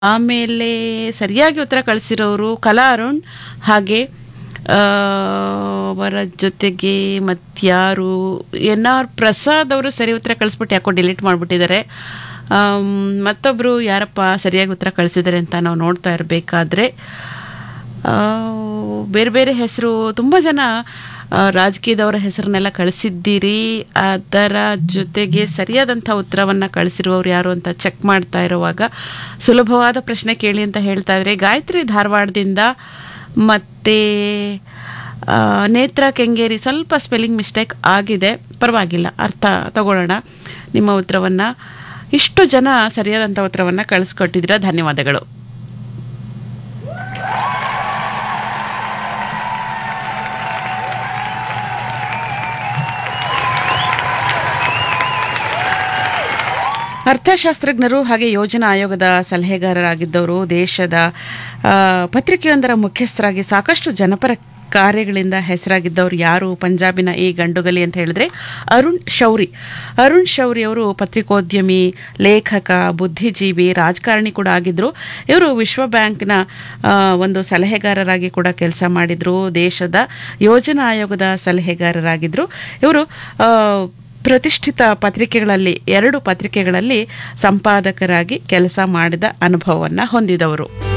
ಆಮೇಲೆ ಸರಿಯಾಗಿ ಉತ್ತರ ಕಳಿಸಿರೋರು ಕಲಾ ಅರುಣ್ ಹಾಗೆ ಆ, ಅವರ ಜೊತೆಗೆ ಮತ್ಯಾರು ಎನ್ ಆರ್ ಪ್ರಸಾದ್ ಅವರು ಸರಿ ಉತ್ತರ ಕಳಿಸ್ಬಿಟ್ಟು ಯಾಕೋ ಡಿಲೀಟ್ ಮಾಡಿಬಿಟ್ಟಿದ್ದಾರೆ ಮತ್ತೊಬ್ಬರು ಯಾರಪ್ಪ ಸರಿಯಾಗಿ ಉತ್ತರ ಕಳಿಸಿದ್ದಾರೆ ಅಂತ ನಾವು ನೋಡ್ತಾ ಇರಬೇಕಾದ್ರೆ ಬೇರೆ ಬೇರೆ ಹೆಸರು ತುಂಬ ಜನ ಆ, ರಾಜಕೀಯದವರ ಹೆಸರನ್ನೆಲ್ಲ ಕಳಿಸಿದ್ದೀರಿ ಅದರ ಜೊತೆಗೆ ಸರಿಯಾದಂಥ ಉತ್ತರವನ್ನು ಕಳಿಸಿರುವವರು ಯಾರು ಅಂತ ಚೆಕ್ ಮಾಡ್ತಾ ಇರುವಾಗ ಸುಲಭವಾದ ಪ್ರಶ್ನೆ ಕೇಳಿ ಅಂತ ಹೇಳ್ತಾ ಇದ್ರೆ ಗಾಯತ್ರಿ ಧಾರವಾಡದಿಂದ ಮತ್ತು ನೇತ್ರ ಕೆಂಗೇರಿ ಸ್ವಲ್ಪ ಸ್ಪೆಲ್ಲಿಂಗ್ ಮಿಸ್ಟೇಕ್ ಆಗಿದೆ ಪರವಾಗಿಲ್ಲ ಅರ್ಥ ತಗೊಳ್ಳೋಣ ನಿಮ್ಮ ಉತ್ತರವನ್ನು ಇಷ್ಟು ಜನ ಸರಿಯಾದಂಥ ಉತ್ತರವನ್ನು ಕಳಿಸ್ಕೊಟ್ಟಿದ್ದೀರಾ ಧನ್ಯವಾದಗಳು ಅರ್ಥಶಾಸ್ತ್ರಜ್ಞರು ಹಾಗೆ ಯೋಜನಾ ಆಯೋಗದ ಸಲಹೆಗಾರರಾಗಿದ್ದವರು ದೇಶದ ಆ, ಪತ್ರಿಕೆಯೊಂದರ ಮುಖ್ಯಸ್ಥರಾಗಿ ಸಾಕಷ್ಟು ಜನಪರ ಕಾರ್ಯಗಳಿಂದ ಹೆಸರಾಗಿದ್ದವರು ಯಾರು ಪಂಜಾಬಿನ ಈ ಗಂಡುಗಲಿ ಅಂತ ಹೇಳಿದ್ರೆ ಅರುಣ್ ಶೌರಿ ಅರುಣ್ ಶೌರಿ ಅವರು ಪತ್ರಿಕೋದ್ಯಮಿ ಲೇಖಕ ಬುದ್ಧಿಜೀವಿ ರಾಜಕಾರಣಿ ಕೂಡ ಆಗಿದ್ರು ಇವರು ವಿಶ್ವ ಬ್ಯಾಂಕ್ನ ಆ, ಒಂದು ಸಲಹೆಗಾರರಾಗಿ ಕೂಡ ಕೆಲಸ ಮಾಡಿದ್ರು ದೇಶದ ಯೋಜನಾ ಆಯೋಗದ ಸಲಹೆಗಾರರಾಗಿದ್ರು ಇವರು ಆ, ಪ್ರತಿಷ್ಠಿತ ಪತ್ರಿಕೆಗಳಲ್ಲಿ ಎರಡು ಪತ್ರಿಕೆಗಳಲ್ಲಿ ಸಂಪಾದಕರಾಗಿ ಕೆಲಸ ಮಾಡಿದ ಅನುಭವವನ್ನು ಹೊಂದಿದವರು